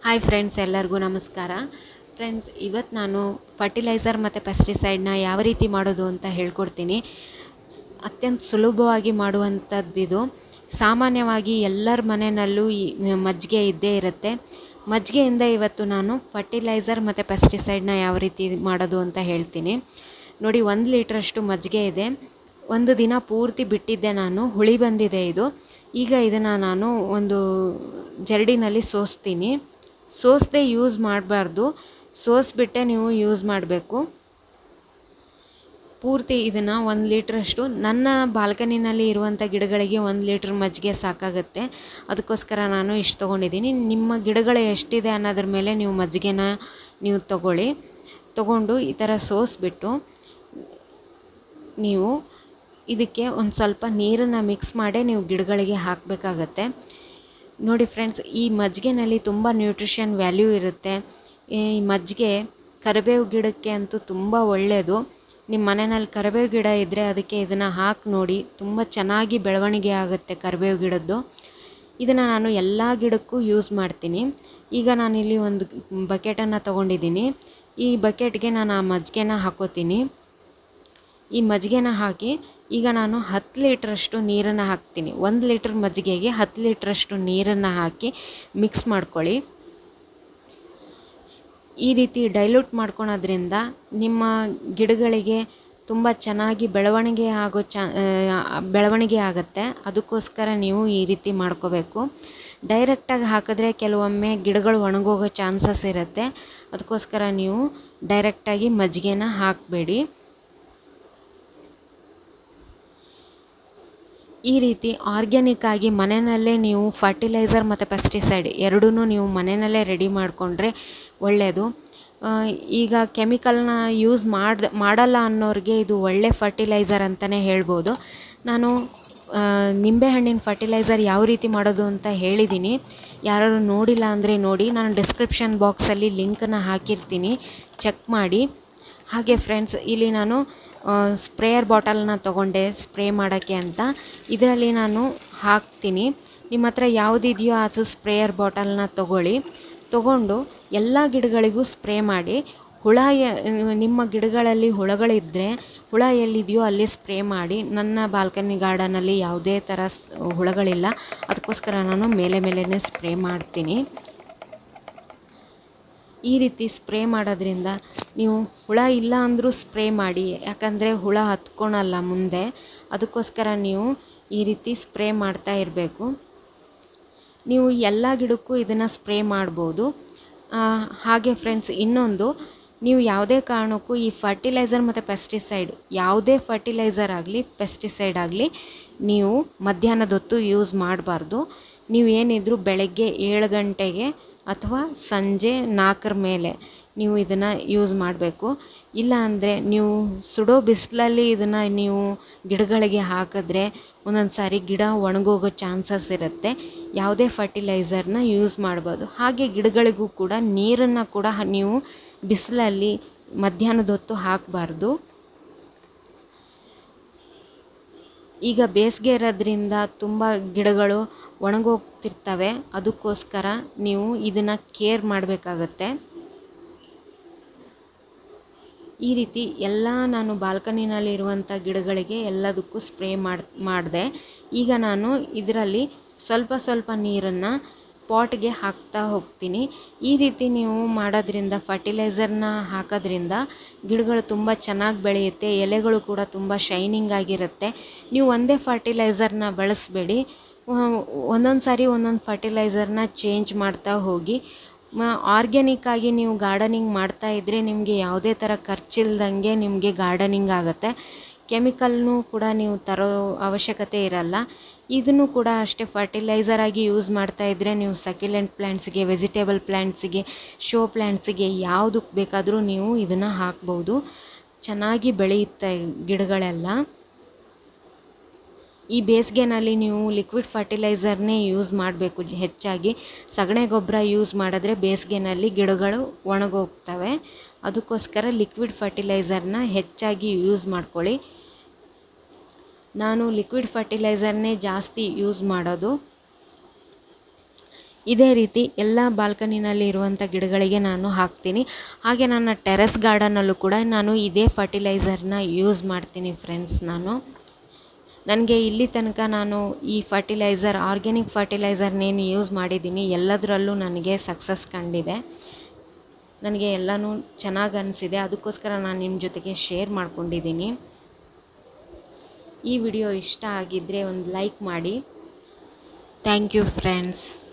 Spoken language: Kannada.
ಹಾಯ್ ಫ್ರೆಂಡ್ಸ್ ಎಲ್ಲರಿಗೂ ನಮಸ್ಕಾರ ಫ್ರೆಂಡ್ಸ್ ಇವತ್ತು ನಾನು ಫರ್ಟಿಲೈಸರ್ ಮತ್ತು ಪೆಸ್ಟಿಸೈಡ್ನ ಯಾವ ರೀತಿ ಮಾಡೋದು ಅಂತ ಹೇಳ್ಕೊಡ್ತೀನಿ ಸ್- ಅತ್ಯಂತ ಸುಲಭವಾಗಿ ಮಾಡುವಂಥದ್ದಿದು ಸಾಮಾನ್ಯವಾಗಿ ಎಲ್ಲರ ಮನೆಯಲ್ಲೂ ಈ ಮಜ್ಜಿಗೆ ಇದ್ದೇ ಇರುತ್ತೆ ಮಜ್ಜಿಗೆಯಿಂದ ಇವತ್ತು ನಾನು ಫರ್ಟಿಲೈಸರ್ ಮತ್ತು ಪೆಸ್ಟಿಸೈಡ್ನ ಯಾವ ರೀತಿ ಮಾಡೋದು ಅಂತ ಹೇಳ್ತೀನಿ ನೋಡಿ ಒಂದು ಲೀಟ್ರಷ್ಟು ಮಜ್ಜಿಗೆ ಇದೆ ಒಂದು ದಿನ ಪೂರ್ತಿ ಬಿಟ್ಟಿದ್ದೆ ನಾನು ಹುಳಿ ಬಂದಿದೆ ಇದು ಈಗ ಇದನ್ನು ನಾನು ಒಂದು ಜರಡಿನಲ್ಲಿ ಸೋಸ್ತೀನಿ ಸೋಸದೆ ಯೂಸ್ ಮಾಡಬಾರ್ದು ಸೋಸ್ಬಿಟ್ಟೆ ನೀವು ಯೂಸ್ ಮಾಡಬೇಕು ಪೂರ್ತಿ ಇದನ್ನು ಒಂದು ಲೀಟ್ರಷ್ಟು ನನ್ನ ಬಾಲ್ಕನಿನಲ್ಲಿ ಇರುವಂಥ ಗಿಡಗಳಿಗೆ ಒಂದು ಲೀಟ್ರ್ ಮಜ್ಜಿಗೆ ಸಾಕಾಗುತ್ತೆ ಅದಕ್ಕೋಸ್ಕರ ನಾನು ಇಷ್ಟು ತೊಗೊಂಡಿದ್ದೀನಿ ನಿಮ್ಮ ಗಿಡಗಳು ಎಷ್ಟಿದೆ ಅನ್ನೋದ್ರ ಮೇಲೆ ನೀವು ಮಜ್ಜಿಗೆನ ನೀವು ತಗೊಳ್ಳಿ ತಗೊಂಡು ಈ ಥರ ಸೋಸ್ಬಿಟ್ಟು ನೀವು ಇದಕ್ಕೆ ಒಂದು ಸ್ವಲ್ಪ ನೀರನ್ನು ಮಿಕ್ಸ್ ಮಾಡೇ ನೀವು ಗಿಡಗಳಿಗೆ ಹಾಕಬೇಕಾಗತ್ತೆ ನೋಡಿ ಫ್ರೆಂಡ್ಸ್ ಈ ಮಜ್ಜಿಗೆನಲ್ಲಿ ತುಂಬ ನ್ಯೂಟ್ರಿಷನ್ ವ್ಯಾಲ್ಯೂ ಇರುತ್ತೆ ಈ ಮಜ್ಜಿಗೆ ಕರಿಬೇವು ಗಿಡಕ್ಕೆ ಅಂತೂ ತುಂಬ ಒಳ್ಳೆಯದು ನಿಮ್ಮ ಮನೆಯಲ್ಲಿ ಕರಿಬೇವು ಗಿಡ ಇದ್ದರೆ ಅದಕ್ಕೆ ಇದನ್ನು ಹಾಕಿ ನೋಡಿ ತುಂಬ ಚೆನ್ನಾಗಿ ಬೆಳವಣಿಗೆ ಆಗುತ್ತೆ ಕರಿಬೇವು ಗಿಡದ್ದು ಇದನ್ನು ನಾನು ಎಲ್ಲ ಗಿಡಕ್ಕೂ ಯೂಸ್ ಮಾಡ್ತೀನಿ ಈಗ ನಾನಿಲ್ಲಿ ಒಂದು ಬಕೆಟನ್ನು ತೊಗೊಂಡಿದ್ದೀನಿ ಈ ಬಕೆಟ್ಗೆ ನಾನು ಆ ಮಜ್ಜಿಗೆನ ಹಾಕೋತೀನಿ ಈ ಮಜ್ಜಿಗೆನ ಹಾಕಿ ಈಗ ನಾನು ಹತ್ತು ಲೀಟ್ರಷ್ಟು ನೀರನ್ನು ಹಾಕ್ತೀನಿ ಒಂದು ಲೀಟ್ರ್ ಮಜ್ಜಿಗೆಗೆ ಹತ್ತು ಲೀಟ್ರಷ್ಟು ನೀರನ್ನು ಹಾಕಿ ಮಿಕ್ಸ್ ಮಾಡ್ಕೊಳ್ಳಿ ಈ ರೀತಿ ಡೈಲ್ಯೂಟ್ ಮಾಡ್ಕೊಳೋದ್ರಿಂದ ನಿಮ್ಮ ಗಿಡಗಳಿಗೆ ತುಂಬ ಚೆನ್ನಾಗಿ ಬೆಳವಣಿಗೆ ಆಗೋ ಚ ಆ, ಬೆಳವಣಿಗೆ ಆಗುತ್ತೆ ಅದಕ್ಕೋಸ್ಕರ ನೀವು ಈ ರೀತಿ ಮಾಡ್ಕೋಬೇಕು ಡೈರೆಕ್ಟಾಗಿ ಹಾಕಿದ್ರೆ ಕೆಲವೊಮ್ಮೆ ಗಿಡಗಳು ಒಣಗೋಗೋ ಚಾನ್ಸಸ್ ಇರುತ್ತೆ ಅದಕ್ಕೋಸ್ಕರ ನೀವು ಡೈರೆಕ್ಟಾಗಿ ಮಜ್ಜಿಗೆನ ಹಾಕಬೇಡಿ ಈ ರೀತಿ ಆರ್ಗ್ಯಾನಿಕ್ ಆಗಿ ಮನೆಯಲ್ಲೇ ನೀವು ಫರ್ಟಿಲೈಸರ್ ಮತ್ತು ಪೆಸ್ಟಿಸೈಡ್ ಎರಡೂ ನೀವು ಮನೆಯಲ್ಲೇ ರೆಡಿ ಮಾಡಿಕೊಂಡ್ರೆ ಒಳ್ಳೆಯದು ಆ, ಈಗ ಕೆಮಿಕಲ್ನ ಯೂಸ್ ಮಾಡಿ ಮಾಡಲ್ಲ ಅನ್ನೋರಿಗೆ ಇದು ಒಳ್ಳೆ ಫರ್ಟಿಲೈಸರ್ ಅಂತಲೇ ಹೇಳ್ಬೋದು ನಾನು ಆ, ನಿಂಬೆಹಣ್ಣಿನ ಫರ್ಟಿಲೈಸರ್ ಯಾವ ರೀತಿ ಮಾಡೋದು ಅಂತ ಹೇಳಿದ್ದೀನಿ ಯಾರು ನೋಡಿಲ್ಲ ಅಂದರೆ ನೋಡಿ ನಾನು ಡಿಸ್ಕ್ರಿಪ್ಷನ್ ಬಾಕ್ಸಲ್ಲಿ ಲಿಂಕನ್ನು ಹಾಕಿರ್ತೀನಿ ಚೆಕ್ ಮಾಡಿ ಹಾಗೆ ಫ್ರೆಂಡ್ಸ್ ಇಲ್ಲಿ ನಾನು ಸ್ಪ್ರೇಯರ್ ಬಾಟಲ್ನ ತೊಗೊಂಡೆ ಸ್ಪ್ರೇ ಮಾಡೋಕ್ಕೆ ಅಂತ ಇದರಲ್ಲಿ ನಾನು ಹಾಕ್ತೀನಿ ನಿಮ್ಮ ಹತ್ರ ಯಾವುದಿದೆಯೋ ಅದು ಸ್ಪ್ರೇಯರ್ ಬಾಟಲ್ನ ತೊಗೊಳ್ಳಿ ತೊಗೊಂಡು ಎಲ್ಲ ಗಿಡಗಳಿಗೂ ಸ್ಪ್ರೇ ಮಾಡಿ ಹುಳ ಯ- ನಿಮ್ಮ ಗಿಡಗಳಲ್ಲಿ ಹುಳಗಳಿದ್ದರೆ ಹುಳ ಎಲ್ಲಿದೆಯೋ ಅಲ್ಲಿ ಸ್ಪ್ರೇ ಮಾಡಿ ನನ್ನ ಬಾಲ್ಕನಿ ಗಾರ್ಡನಲ್ಲಿ ಯಾವುದೇ ಥರ ಸ್- ಹುಳಗಳಿಲ್ಲ ಅದಕ್ಕೋಸ್ಕರ ನಾನು ಮೇಲೆ ಮೇಲೇ ಸ್ಪ್ರೇ ಮಾಡ್ತೀನಿ ಈ ರೀತಿ ಸ್ಪ್ರೇ ಮಾಡೋದ್ರಿಂದ ನೀವು ಹುಳ ಇಲ್ಲ ಅಂದರೂ ಸ್ಪ್ರೇ ಮಾಡಿ ಯಾಕಂದರೆ ಹುಳ ಹತ್ಕೊಳಲ್ಲ ಮುಂದೆ ಅದಕ್ಕೋಸ್ಕರ ನೀವು ಈ ರೀತಿ ಸ್ಪ್ರೇ ಮಾಡ್ತಾ ಇರಬೇಕು ನೀವು ಎಲ್ಲ ಗಿಡಕ್ಕೂ ಇದನ್ನು ಸ್ಪ್ರೇ ಮಾಡ್ಬೋದು ಆ, ಹಾಗೆ ಫ್ರೆಂಡ್ಸ್ ಇನ್ನೊಂದು ನೀವು ಯಾವುದೇ ಕಾರಣಕ್ಕೂ ಈ ಫರ್ಟಿಲೈಸರ್ ಮತ್ತು ಪೆಸ್ಟಿಸೈಡ್ ಯಾವುದೇ ಫರ್ಟಿಲೈಸರ್ ಆಗಲಿ ಪೆಸ್ಟಿಸೈಡ್ ಆಗಲಿ ನೀವು ಮಧ್ಯಾಹ್ನದ ಹೊತ್ತು ಯೂಸ್ ಮಾಡಬಾರ್ದು ನೀವು ಏನಿದ್ರು ಬೆಳಗ್ಗೆ ಏಳು ಗಂಟೆಗೆ ಅಥವಾ ಸಂಜೆ ನಾಲ್ಕರ ಮೇಲೆ ನೀವು ಇದನ್ನು ಯೂಸ್ ಮಾಡಬೇಕು ಇಲ್ಲ ಅಂದರೆ ನೀವು ಸುಡೋ ಬಿಸಿಲಲ್ಲಿ ಇದನ್ನು ನೀವು ಗಿಡಗಳಿಗೆ ಹಾಕಿದ್ರೆ ಒಂದೊಂದು ಸಾರಿ ಗಿಡ ಒಣಗೋಗೋ ಚಾನ್ಸಸ್ ಇರುತ್ತೆ ಯಾವುದೇ ಫರ್ಟಿಲೈಸರ್ನ ಯೂಸ್ ಮಾಡ್ಬೋದು ಹಾಗೆ ಗಿಡಗಳಿಗೂ ಕೂಡ ನೀರನ್ನು ಕೂಡ ಹ- ನೀವು ಬಿಸಿಲಲ್ಲಿ ಮಧ್ಯಾಹ್ನದ ಹೊತ್ತು ಹಾಕಬಾರ್ದು ಈಗ ಬೇಸಿಗೆ ಇರೋದ್ರಿಂದ ತುಂಬ ಗಿಡಗಳು ಒಣಗೋಗ್ತಿರ್ತವೆ ಅದಕ್ಕೋಸ್ಕರ ನೀವು ಇದನ್ನು ಕೇರ್ ಮಾಡಬೇಕಾಗತ್ತೆ ಈ ರೀತಿ ಎಲ್ಲ ನಾನು ಬಾಲ್ಕನಿನಲ್ಲಿರುವಂಥ ಗಿಡಗಳಿಗೆ ಎಲ್ಲದಕ್ಕೂ ಸ್ಪ್ರೇ ಮಾಡಿ ಮಾಡಿದೆ ಈಗ ನಾನು ಇದರಲ್ಲಿ ಸ್ವಲ್ಪ ಸ್ವಲ್ಪ ನೀರನ್ನು ಪಾಟ್ಗೆ ಹಾಕ್ತಾ ಹೋಗ್ತೀನಿ ಈ ರೀತಿ ನೀವು ಮಾಡೋದ್ರಿಂದ ಫರ್ಟಿಲೈಸರ್ನ ಹಾಕೋದ್ರಿಂದ ಗಿಡಗಳು ತುಂಬ ಚೆನ್ನಾಗಿ ಬೆಳೆಯುತ್ತೆ ಎಲೆಗಳು ಕೂಡ ತುಂಬ ಶೈನಿಂಗ್ ಆಗಿರುತ್ತೆ ನೀವು ಒಂದೇ ಫರ್ಟಿಲೈಸರ್ನ ಬಳಸಬೇಡಿ ಒಂದೊಂದು ಸಾರಿ ಒಂದೊಂದು ಫರ್ಟಿಲೈಸರ್ನ ಚೇಂಜ್ ಮಾಡ್ತಾ ಹೋಗಿ ಆರ್ಗ್ಯಾನಿಕ್ ಆಗಿ ನೀವು ಗಾರ್ಡನಿಂಗ್ ಮಾಡ್ತಾ ಇದ್ದರೆ ನಿಮಗೆ ಯಾವುದೇ ಥರ ಖರ್ಚಿಲ್ದಂಗೆ ನಿಮಗೆ ಗಾರ್ಡನಿಂಗ್ ಆಗುತ್ತೆ ಕೆಮಿಕಲ್ನೂ ಕೂಡ ನೀವು ತರೋ ಅವಶ್ಯಕತೆ ಇರಲ್ಲ ಇದನ್ನು ಕೂಡ ಅಷ್ಟೇ ಫರ್ಟಿಲೈಸರ್ ಆಗಿ ಯೂಸ್ ಮಾಡ್ತಾ ಇದ್ದರೆ ನೀವು ಸಕ್ಯುಲೆಂಟ್ ಪ್ಲ್ಯಾಂಟ್ಸಿಗೆ ವೆಜಿಟೇಬಲ್ ಪ್ಲ್ಯಾಂಟ್ಸಿಗೆ ಶೋ ಪ್ಲ್ಯಾಂಟ್ಸಿಗೆ ಯಾವುದಕ್ಕೆ ಬೇಕಾದರೂ ನೀವು ಇದನ್ನು ಹಾಕ್ಬೋದು ಚೆನ್ನಾಗಿ ಬೆಳೆಯುತ್ತೆ ಗಿಡಗಳೆಲ್ಲ ಈ ಬೇಸಿಗೆನಲ್ಲಿ ನೀವು ಲಿಕ್ವಿಡ್ ಫರ್ಟಿಲೈಸರ್ನೇ ಯೂಸ್ ಮಾಡಬೇಕು ಹೆಚ್ಚಾಗಿ ಸಗಣಿ ಗೊಬ್ಬರ ಯೂಸ್ ಮಾಡಿದ್ರೆ ಬೇಸಿಗೆನಲ್ಲಿ ಗಿಡಗಳು ಒಣಗೋಗ್ತವೆ ಅದಕ್ಕೋಸ್ಕರ ಲಿಕ್ವಿಡ್ ಫರ್ಟಿಲೈಸರ್ನ ಹೆಚ್ಚಾಗಿ ಯೂಸ್ ಮಾಡ್ಕೊಳ್ಳಿ ನಾನು ಲಿಕ್ವಿಡ್ ಫರ್ಟಿಲೈಸರ್ನೇ ಜಾಸ್ತಿ ಯೂಸ್ ಮಾಡೋದು ಇದೇ ರೀತಿ ಎಲ್ಲ ಬಾಲ್ಕನಿನಲ್ಲಿ ಇರುವಂಥ ಗಿಡಗಳಿಗೆ ನಾನು ಹಾಕ್ತೀನಿ ಹಾಗೆ ನನ್ನ ಟೆರೆಸ್ ಗಾರ್ಡನಲ್ಲೂ ಕೂಡ ನಾನು ಇದೇ ಫರ್ಟಿಲೈಸರ್ನ ಯೂಸ್ ಮಾಡ್ತೀನಿ ಫ್ರೆಂಡ್ಸ್ ನಾನು ನನಗೆ ಇಲ್ಲಿ ತನಕ ನಾನು ಈ ಫರ್ಟಿಲೈಸರ್ ಆರ್ಗ್ಯಾನಿಕ್ ಫರ್ಟಿಲೈಸರ್ನೇನು ಯೂಸ್ ಮಾಡಿದ್ದೀನಿ ಎಲ್ಲದರಲ್ಲೂ ನನಗೆ ಸಕ್ಸಸ್ ಕಂಡಿದೆ ನನಗೆ ಎಲ್ಲನೂ ಚೆನ್ನಾಗಿ ಅನಿಸಿದೆ ಅದಕ್ಕೋಸ್ಕರ ನಾನು ನಿಮ್ಮ ಜೊತೆಗೆ ಶೇರ್ ಮಾಡ್ಕೊಂಡಿದ್ದೀನಿ ಈ ವಿಡಿಯೋ ಇಷ್ಟ ಆಗಿದ್ದರೆ ಒಂದು ಲೈಕ್ ಮಾಡಿ ಥ್ಯಾಂಕ್ ಯು ಫ್ರೆಂಡ್ಸ್